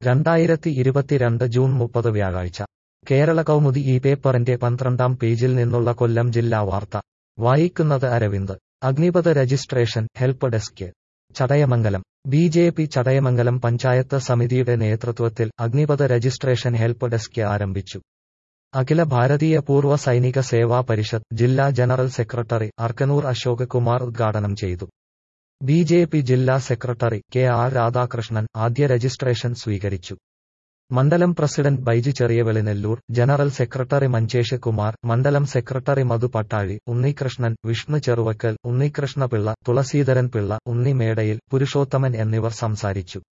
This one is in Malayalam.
രണ്ടായിരത്തി ഇരുപത്തിരണ്ട് ജൂൺ മുപ്പത് വ്യാഴാഴ്ച കേരള കൗമുദി ഈ പേപ്പറിന്റെ പന്ത്രണ്ടാം പേജിൽ നിന്നുള്ള കൊല്ലം ജില്ലാ വാർത്ത വായിക്കുന്നത് Aravind Agnipath registration help desk Chadayamangalam B J P Chadayamangalam panchayat സമിതിയുടെ നേതൃത്വത്തിൽ അഗ്നിപഥ രജിസ്ട്രേഷൻ ഹെൽപ്പ് ഡെസ്ക് ആരംഭിച്ചു അഖില ഭാരതീയ പൂർവ്വ സൈനിക സേവാ പരിഷത്ത് ജില്ലാ ജനറൽ സെക്രട്ടറി അർക്കനൂർ അശോക് കുമാർ ഉദ്ഘാടനം ചെയ്തു ബി ജെ പി ജില്ലാ സെക്രട്ടറി കെ ആർ രാധാകൃഷ്ണൻ ആദ്യ രജിസ്ട്രേഷൻ സ്വീകരിച്ചു മണ്ഡലം president Baiju Cheriyavelinalloor general secretary Manjesh Kumar മണ്ഡലം സെക്രട്ടറി മധു പട്ടാഴി ഉണ്ണികൃഷ്ണൻ വിഷ്ണു ചെറുവക്കൽ ഉണ്ണികൃഷ്ണപിള്ള തുളസീധരൻ പിള്ള ഉണ്ണി മേടയിൽ പുരുഷോത്തമൻ എന്നിവർ സംസാരിച്ചു